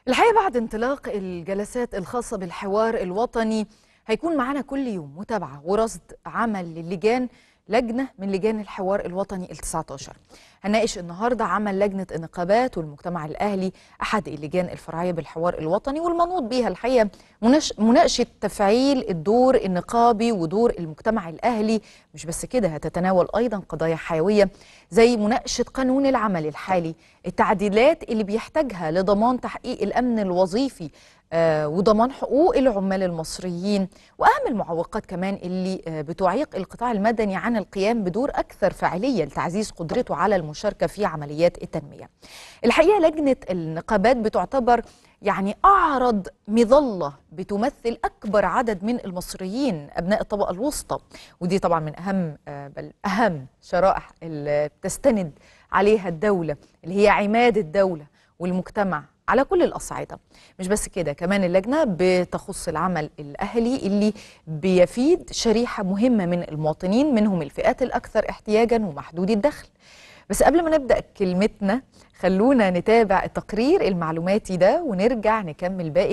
الحقيقة بعد انطلاق الجلسات الخاصة بالحوار الوطني هيكون معانا كل يوم متابعة ورصد عمل للجان لجنة من لجان الحوار الوطني ال 19 هنناقش النهاردة عمل لجنة النقابات والمجتمع الأهلي أحد اللجان الفرعية بالحوار الوطني والمنوط بيها الحقيقة مناش- مناقشة تفعيل الدور النقابي ودور المجتمع الأهلي مش بس كده هتتناول أيضا قضايا حيوية زي مناقشة قانون العمل الحالي التعديلات اللي بيحتاجها لضمان تحقيق الأمن الوظيفي آه، وضمان حقوق العمال المصريين واهم المعوقات كمان اللي آه، بتعيق القطاع المدني عن القيام بدور اكثر فاعليه لتعزيز قدرته على المشاركه في عمليات التنميه. الحقيقه لجنه النقابات بتعتبر يعني اعرض مظله بتمثل اكبر عدد من المصريين ابناء الطبقه الوسطى ودي طبعا من اهم آه، بل اهم شرائح اللي بتستند عليها الدوله اللي هي عماد الدوله والمجتمع على كل الأصعدة مش بس كده كمان اللجنة بتخص العمل الأهلي اللي بيفيد شريحة مهمة من المواطنين منهم الفئات الأكثر احتياجا ومحدودي الدخل بس قبل ما نبدأ كلمتنا خلونا نتابع التقرير المعلوماتي ده ونرجع نكمل باقي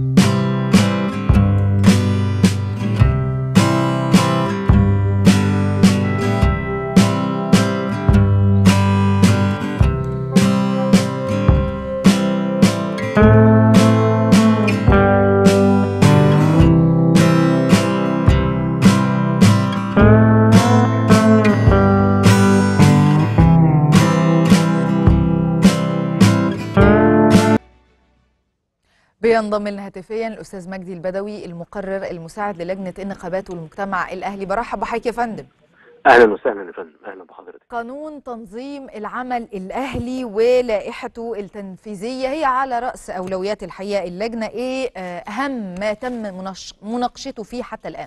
بينضم لنا هاتفيا الاستاذ مجدي البدوي المقرر المساعد للجنه النقابات والمجتمع الاهلي برحب بحضرتك يا فندم اهلا وسهلا يا فندم اهلا بحضرتك قانون تنظيم العمل الاهلي ولائحته التنفيذيه هي على راس اولويات الحقيقه اللجنه ايه آه، اهم ما تم منش- مناقشته فيه حتى الان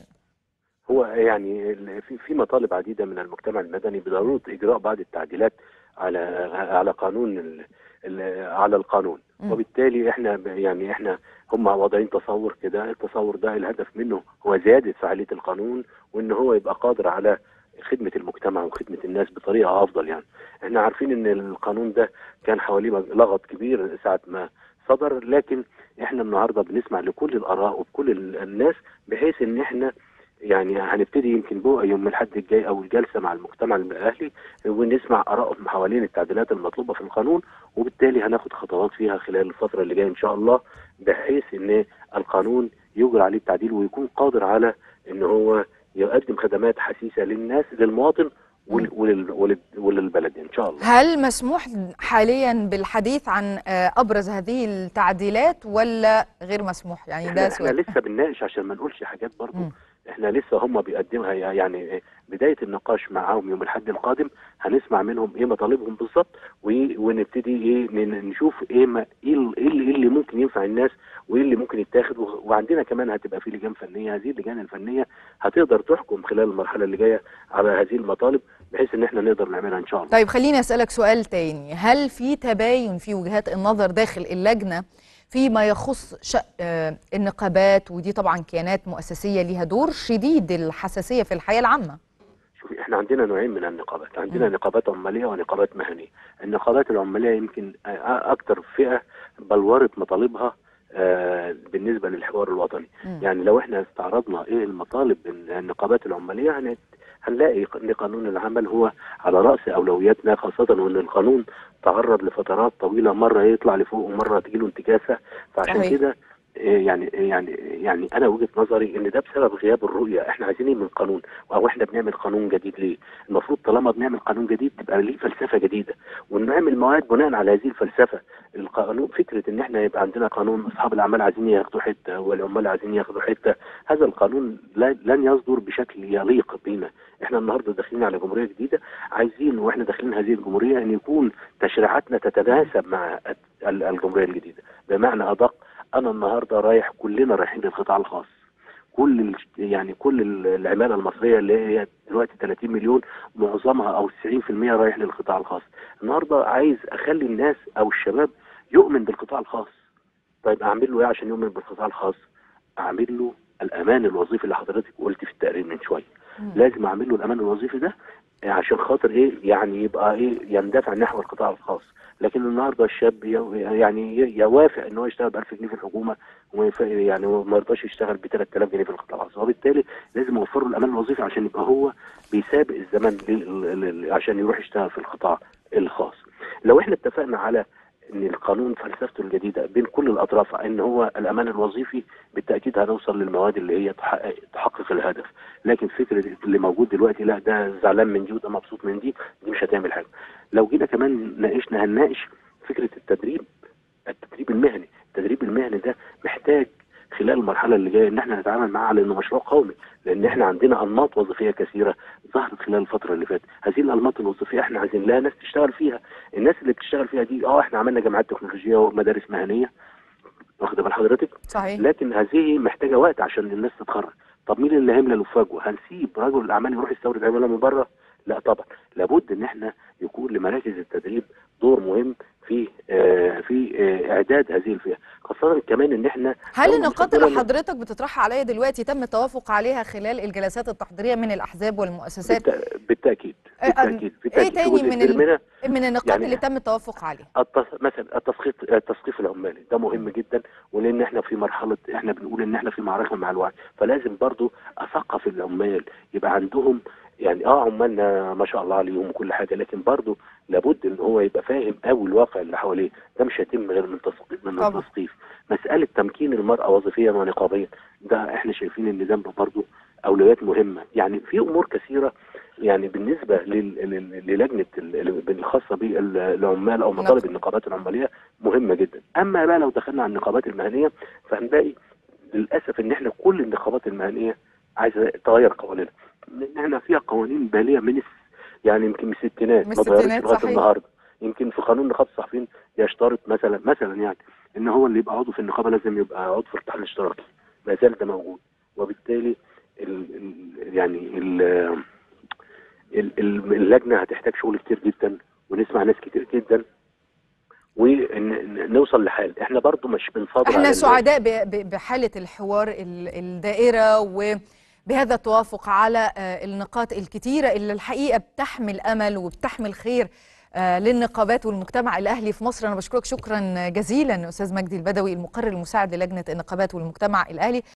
هو يعني ال- في في مطالب عديده من المجتمع المدني بضروره اجراء بعض التعديلات على على قانون ال ال على القانون مم. وبالتالي احنا ب- يعني احنا هم واضعين تصور كده التصور ده الهدف منه هو زياده فعاليه القانون وان هو يبقى قادر على خدمه المجتمع وخدمه الناس بطريقه افضل يعني احنا عارفين ان القانون ده كان حواليه لغط كبير ساعه ما صدر لكن احنا النهارده بنسمع لكل الاراء وبكل ال- الناس بحيث ان احنا يعني هنبتدي يمكن بقى يوم الحد الجاي او الجلسه مع المجتمع الاهلي ونسمع ارائهم حوالين التعديلات المطلوبه في القانون وبالتالي هناخد خطوات فيها خلال الفتره اللي جايه ان شاء الله بحيث ان القانون يجرى عليه التعديل ويكون قادر على ان هو يقدم خدمات حسيسه للناس للمواطن ول- ولل- ولل- وللبلد ان شاء الله هل مسموح حاليا بالحديث عن آه، ابرز هذه التعديلات ولا غير مسموح يعني احنا, ده احنا سؤال لسه بنناقش عشان ما نقولش حاجات برضو مم. احنا لسه هم بيقدمها يعني بدايه النقاش معاهم يوم الاحد القادم هنسمع منهم ايه مطالبهم بالظبط و- ونبتدي ايه ن- نشوف ايه ما ايه ال- إيه اللي, إيه اللي ممكن ينفع الناس وايه اللي ممكن يتاخد و- وعندنا كمان هتبقى في لجان فنيه هذه اللجان الفنيه هتقدر تحكم خلال المرحله اللي جايه على هذه المطالب بحيث ان احنا نقدر نعملها ان شاء الله طيب خليني أسألك سؤال تاني هل في تباين في وجهات النظر داخل اللجنة فيما يخص شأ آه، النقابات ودي طبعا كيانات مؤسسية ليها دور شديد الحساسية في الحياة العامة شوفي احنا عندنا نوعين من النقابات عندنا مم. نقابات عماليه ونقابات مهنيه النقابات العماليه يمكن آه، اكتر فئه بلورت مطالبها آه، بالنسبه للحوار الوطني مم. يعني لو احنا استعرضنا ايه المطالب النقابات العماليه هن- هنلاقي ان قانون العمل هو على راس اولوياتنا خاصه وان القانون تعرض لفترات طويله مره يطلع لفوق ومره تجيله انتكاسه فعشان صحيح. كده إيه يعني يعني يعني انا وجهه نظري ان ده بسبب غياب الرؤيه احنا عايزين ايه من القانون او احنا بنعمل قانون جديد ليه المفروض طالما بنعمل قانون جديد تبقى ليه فلسفه جديده ونعمل مواد بناء على هذه الفلسفه القانون فكره ان احنا يبقى عندنا قانون اصحاب الاعمال عايزين ياخدوا حته والعمال عايزين ياخدوا حته هذا القانون لا- لن يصدر بشكل يليق بينا احنا النهارده داخلين على جمهوريه جديده عايزين واحنا داخلين هذه الجمهوريه ان يكون تشريعاتنا تتناسب مع ال- الجمهوريه الجديده بمعنى ادق انا النهارده رايح كلنا رايحين للقطاع الخاص كل ال- يعني كل ال- العماله المصريه اللي هي دلوقتي 30 مليون معظمها او 90% رايح للقطاع الخاص النهارده عايز اخلي الناس او الشباب يؤمن بالقطاع الخاص طيب اعمل له ايه عشان يؤمن بالقطاع الخاص اعمل له الامان الوظيفي اللي حضرتك قلت في التقرير من شويه مم. لازم اعمل له الامان الوظيفي ده عشان خاطر ايه يعني يبقى ايه يندفع نحو القطاع الخاص لكن النهارده الشاب ي- يعني ي- يوافق ان هو يشتغل ب 1000 جنيه في الحكومه وما يف- يعني ما يرضاش يشتغل ب 3000 جنيه في القطاع الخاص وبالتالي لازم اوفر له الامان الوظيفي عشان يبقى هو بيسابق الزمن لل- لل- عشان يروح يشتغل في القطاع الخاص لو احنا اتفقنا على ان القانون فلسفته الجديده بين كل الاطراف ان هو الامان الوظيفي بالتاكيد هنوصل للمواد اللي هي تحقق, تحقق الهدف لكن فكره اللي موجود دلوقتي لا ده زعلان من دي وده مبسوط من دي دي مش هتعمل حاجه لو جينا كمان ناقشنا هنناقش فكره التدريب التدريب المهني التدريب المهني ده محتاج خلال المرحله اللي جايه ان احنا نتعامل معاه على انه مشروع قومي لان احنا عندنا انماط وظيفيه كثيره ظهرت خلال الفتره اللي فاتت هذه الانماط الوظيفيه احنا عايزين لها ناس تشتغل فيها الناس اللي بتشتغل فيها دي اه احنا عملنا جامعات تكنولوجيه ومدارس مهنيه واخده بال حضرتك صحيح لكن هذه محتاجه وقت عشان الناس تتخرج طب مين اللي هيملى الفجوه هنسيب رجل الاعمال يروح يستورد عماله من بره لا طبعا لابد ان احنا يكون لمراكز التدريب دور مهم في آه في آه اعداد هذه الفئه خاصه كمان ان احنا هل لو النقاط اللي مستقبلاً- حضرتك بتطرحها عليا دلوقتي تم التوافق عليها خلال الجلسات التحضيريه من الاحزاب والمؤسسات بالت- بالتاكيد آه، بالتاكيد ايه بالتاكيد تاني جزء من كبير ال- منها من النقاط يعني- اللي تم التوافق عليها التص... مثلا التثقيف التثقيف العمالي ده مهم جدا ولان احنا في مرحله احنا بنقول ان احنا في معركه مع الوعي فلازم برضو اثقف العمال يبقى عندهم يعني اه عمالنا ما شاء الله عليهم وكل حاجه لكن برضو لابد ان هو يبقى فاهم قوي الواقع اللي حواليه ده مش هيتم غير من تثقيف من طبعا. التثقيف مساله تمكين المراه وظيفيا ونقابيا ده احنا شايفين ان ده برضو اولويات مهمه يعني في امور كثيره يعني بالنسبه لل- لل- للجنه ال- ال- الخاصه بالعمال او مطالب نعم. النقابات العماليه مهمه جدا اما بقى لو دخلنا على النقابات المهنيه فهنلاقي للاسف ان احنا كل النقابات المهنيه عايزه تغير قوانينها لان احنا فيها قوانين باليه من الس- يعني يمكن من الستينات من ما اتغيرتش الستينات، لغايه صحيح. النهارده يمكن في قانون نقابه الصحفيين يشترط مثلا مثلا يعني ان هو اللي يبقى عضو في النقابه لازم يبقى عضو في الاتحاد الاشتراكي ما زال ده موجود وبالتالي ال ال يعني ال ال- ال- اللجنه هتحتاج شغل كتير جدا ونسمع ناس كتير جدا ونوصل لحال احنا برضو مش بنصادر على احنا الناس. سعداء ب- ب- بحاله الحوار ال- الدائره وبهذا التوافق على آه، النقاط الكتيره اللي الحقيقه بتحمل امل وبتحمل خير آه، للنقابات والمجتمع الاهلي في مصر انا بشكرك شكرا جزيلا استاذ مجدي البدوي المقرر المساعد للجنه النقابات والمجتمع الاهلي